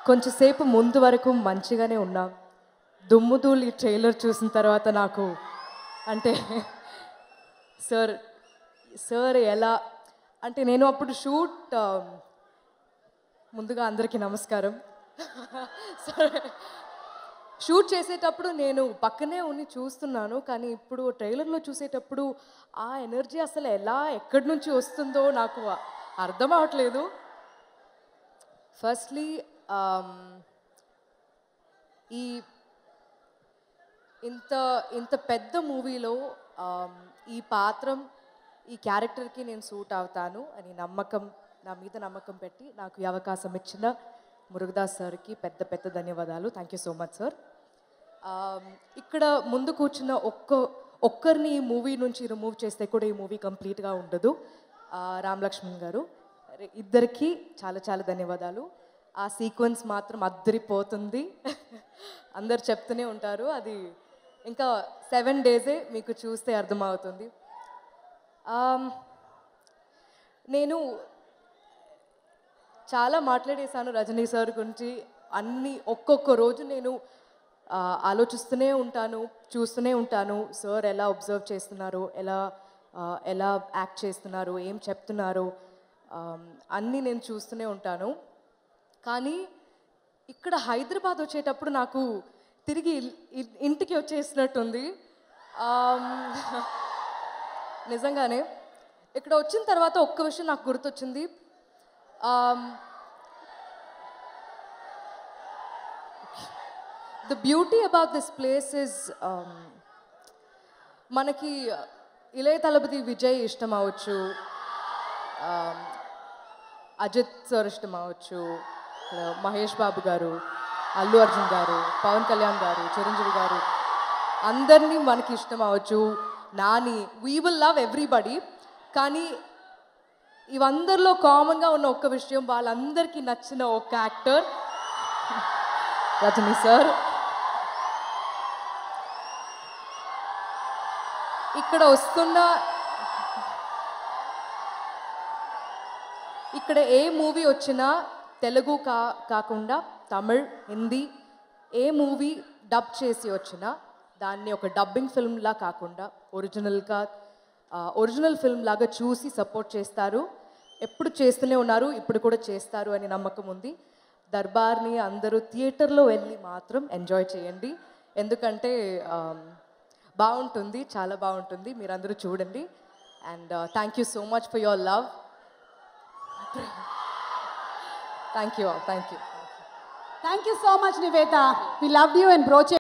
కొంచెంసేపు ముందు వరకు మంచిగానే ఉన్నా దుమ్ముదూలు ఈ ట్రైలర్ చూసిన తర్వాత నాకు అంటే సార్ సార్ ఎలా అంటే నేను అప్పుడు షూట్ ఆ, ముందుగా అందరికీ నమస్కారం సరే షూట్ చేసేటప్పుడు నేను పక్కనే ఉండి చూస్తున్నాను కానీ ఇప్పుడు ట్రైలర్లో చూసేటప్పుడు ఆ ఎనర్జీ అసలు ఎలా ఎక్కడి నుంచి వస్తుందో నాకు అర్థం అవట్లేదు ఫస్ట్లీ ఈ ఇంత ఇంత పెద్ద మూవీలో ఈ పాత్రం ఈ క్యారెక్టర్కి నేను సూట్ అవుతాను అని నమ్మకం నా మీద నమ్మకం పెట్టి నాకు ఈ అవకాశం ఇచ్చిన మురుగదాస్ సార్కి పెద్ద పెద్ద ధన్యవాదాలు thank you so much sir ఇక్కడ ముందు కూర్చున్న ఒక్క ఒక్కరిని ఈ మూవీ నుంచి రిమూవ్ చేస్తే కూడా ఈ మూవీ కంప్లీట్గా ఉండదు ఆ, రామ్ లక్ష్మణ్ గారు రే- ఇద్దరికి చాలా చాలా ధన్యవాదాలు ఆ సీక్వెన్స్ మాత్రం అద్దరిపోతుంది అందరు చెప్తూనే ఉంటారు అది ఇంకా సెవెన్ డేసే మీకు చూస్తే అర్థమవుతుంది ఆమ్, నేను చాలా మాట్లాడేశాను రజనీ సార్ గురించి అన్ని ఒక్కొక్క రోజు నేను ఆ, ఆలోచిస్తూనే ఉంటాను చూస్తూనే ఉంటాను సార్ ఎలా అబ్జర్వ్ చేస్తున్నారు ఎలా ఆ, ఎలా యాక్ట్ చేస్తున్నారు ఏం చెప్తున్నారు ఆమ్, అన్నీ నేను చూస్తూనే ఉంటాను కానీ ఇక్కడ హైదరాబాద్ వచ్చేటప్పుడు నాకు తిరిగి ఇల్- ఇ- ఇంటికి వచ్చేసినట్టుంది ఆమ్, నిజంగానే ఇక్కడ వచ్చిన తర్వాత ఒక్క విషయం నాకు గుర్తొచ్చింది the beauty about this place is మనకి ఇళయ తలపతి విజయ్ ఇష్టం అవ్వచ్చు um, అజిత్ సార్ ఇష్టం అవ్వచ్చు ఇక్కడ మహేష్ బాబు గారు అల్లు అర్జున్ గారు పవన్ కళ్యాణ్ గారు చిరంజీవి గారు అందరినీ మనకి ఇష్టం అవ్వచ్చు Nani we will love everybody కానీ ఇవందరిలో కామన్గా ఉన్న ఒక్క విషయం వాళ్ళందరికీ నచ్చిన ఒక యాక్టర్ రజనీ సార్ ఇక్కడ వస్తున్న ఇక్కడ ఏ మూవీ వచ్చినా తెలుగు కా కాకుండా తమిళ్ హిందీ ఏ మూవీ డబ్ చేసి వచ్చినా దాన్ని ఒక డబ్బింగ్ ఫిల్మ్లా కాకుండా ఒరిజినల్గా ఒరిజినల్ ఫిల్మ్ లాగా చూసి సపోర్ట్ చేస్తారు ఎప్పుడు చేస్తూనే ఉన్నారు ఇప్పుడు కూడా చేస్తారు అని నమ్మకం ఉంది దర్బార్ని అందరూ థియేటర్లో వెళ్ళి మాత్రం ఎంజాయ్ చేయండి ఎందుకంటే ఆమ్, బాగుంటుంది చాలా బాగుంటుంది మీరందరూ చూడండి and thank you so much for your love thank you thank you thank you so much Nivetha we love you and బ్రోచే